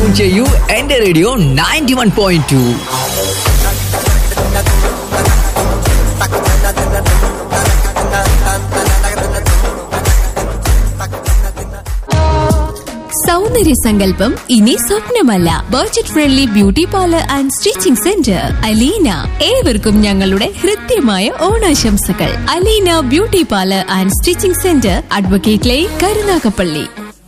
tune ചെയ്യൂ എന്റെ radio ninety one point two സൗന്ദര്യ സങ്കല്പം ഇനി സ്വപ്നമല്ല budget friendly beauty parlour and stitching centre Aleena ഏവർക്കും ഞങ്ങളുടെ ഹൃദ്യമായ ഓണാശംസകൾ Aleena beauty parlour and stitching centre advocate lane Karunagappally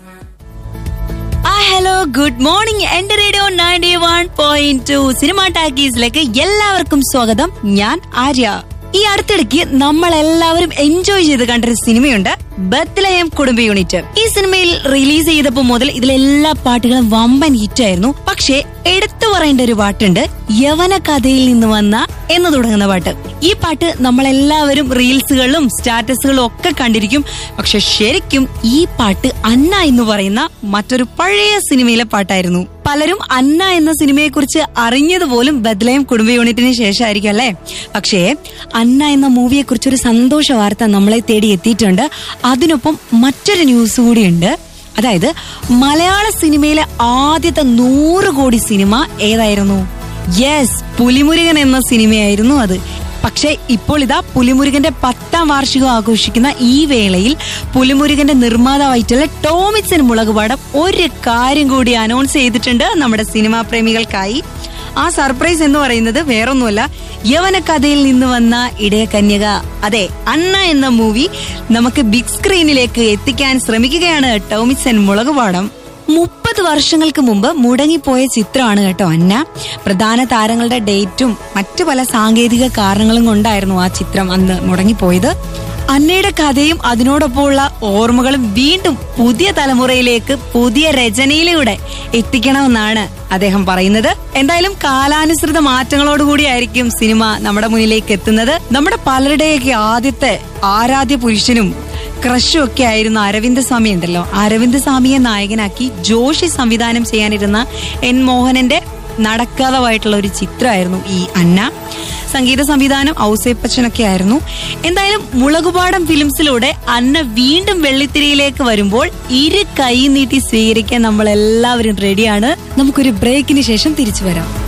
ആ ഹലോ ഗുഡ് മോർണിംഗ് എന്റെ radio ninety one point two cinema ടാക്കീസിലേക്ക് എല്ലാവർക്കും സ്വാഗതം ഞാൻ ആര്യ ഈ അടുത്തിടയ്ക്ക് നമ്മൾ എല്ലാവരും എൻജോയ് ചെയ്ത് കണ്ടൊരു സിനിമയുണ്ട് ബത്ലയം കുടുംബ യൂണിറ്റ് ഈ സിനിമയിൽ റിലീസ് ചെയ്തപ്പോൾ മുതൽ ഇതിലെല്ലാ പാട്ടുകളും വമ്പൻ ഹിറ്റായിരുന്നു പക്ഷേ എടുത്തു പറയേണ്ട ഒരു പാട്ടുണ്ട് യവന കഥയിൽ നിന്ന് വന്ന എന്ന് തുടങ്ങുന്ന പാട്ട് ഈ പാട്ട് നമ്മളെല്ലാവരും റീൽസുകളും സ്റ്റാറ്റസുകളും ഒക്കെ കണ്ടിരിക്കും പക്ഷെ ശരിക്കും ഈ പാട്ട് അന്ന എന്ന് പറയുന്ന മറ്റൊരു പഴയ സിനിമയിലെ പാട്ടായിരുന്നു പലരും അന്ന എന്ന സിനിമയെ കുറിച്ച് അറിഞ്ഞത് പോലും ബദ്ലയം കുടുംബ യൂണിറ്റിന് ശേഷമായിരിക്കും അല്ലേ പക്ഷേ അന്ന എന്ന മൂവിയെ കുറിച്ച് ഒരു സന്തോഷ വാർത്ത നമ്മളെ തേടി എത്തിയിട്ടുണ്ട് അതിനൊപ്പം മറ്റൊരു ന്യൂസ് കൂടിയുണ്ട് അതായത് മലയാള സിനിമയിലെ ആദ്യത്തെ നൂറ് കോടി സിനിമ ഏതായിരുന്നു യെസ് പുലിമുരുകൻ എന്ന സിനിമയായിരുന്നു അത് പക്ഷേ ഇപ്പോൾ ഇതാ പുലിമുരുകന്റെ പത്താം വാർഷികം ആഘോഷിക്കുന്ന ഈ വേളയിൽ പുലിമുരുകന്റെ നിർമ്മാതാവായിട്ടുള്ള ടോമിച്ചൻ മുളകുപാടം ഒരു കാര്യം കൂടി അനൗൺസ് ചെയ്തിട്ടുണ്ട് നമ്മുടെ സിനിമാ പ്രേമികൾക്കായി ആ സർപ്രൈസ് എന്ന് പറയുന്നത് വേറൊന്നുമല്ല യവന കഥയിൽ നിന്ന് വന്ന ഇടയ കന്യക അതെ അന്ന എന്ന മൂവി നമുക്ക് ബിഗ് സ്ക്രീനിലേക്ക് എത്തിക്കാൻ ശ്രമിക്കുകയാണ് ടോമിച്ചൻ മുളകുപാടം മുപ്പത് വർഷങ്ങൾക്ക് മുമ്പ് മുടങ്ങിപ്പോയ ചിത്രമാണ് കേട്ടോ അന്ന പ്രധാന താരങ്ങളുടെ ഡേറ്റും മറ്റു പല സാങ്കേതിക കാരണങ്ങളും കൊണ്ടായിരുന്നു ആ ചിത്രം അന്ന് മുടങ്ങിപ്പോയത് അന്നയുടെ കഥയും അതിനോടൊപ്പമുള്ള ഓർമ്മകളും വീണ്ടും പുതിയ തലമുറയിലേക്ക് പുതിയ രചനയിലൂടെ എത്തിക്കണമെന്നാണ് അദ്ദേഹം പറയുന്നത് എന്തായാലും കാലാനുസൃത മാറ്റങ്ങളോടുകൂടിയായിരിക്കും സിനിമ നമ്മുടെ മുന്നിലേക്ക് എത്തുന്നത് നമ്മുടെ പലരുടെയൊക്കെ ആദ്യത്തെ ആരാധ്യ പുരുഷനും ക്രഷും ഒക്കെ ആയിരുന്ന അരവിന്ദ് സ്വാമി ഉണ്ടല്ലോ അരവിന്ദ് സ്വാമിയെ നായകനാക്കി ജോഷി സംവിധാനം ചെയ്യാനിരുന്ന എൻ മോഹനന്റെ നടക്കാതമായിട്ടുള്ള ഒരു ചിത്രമായിരുന്നു ഈ അന്ന സംഗീത സംവിധാനം ഔസേപ്പച്ചനൊക്കെ ആയിരുന്നു എന്തായാലും മുളകുപാടം ഫിലിംസിലൂടെ അന്ന വീണ്ടും വെള്ളിത്തിരയിലേക്ക് വരുമ്പോൾ ഇരു കൈ നീട്ടി സ്വീകരിക്കാൻ നമ്മൾ എല്ലാവരും റെഡിയാണ് നമുക്കൊരു ബ്രേക്കിന് ശേഷം തിരിച്ചു വരാം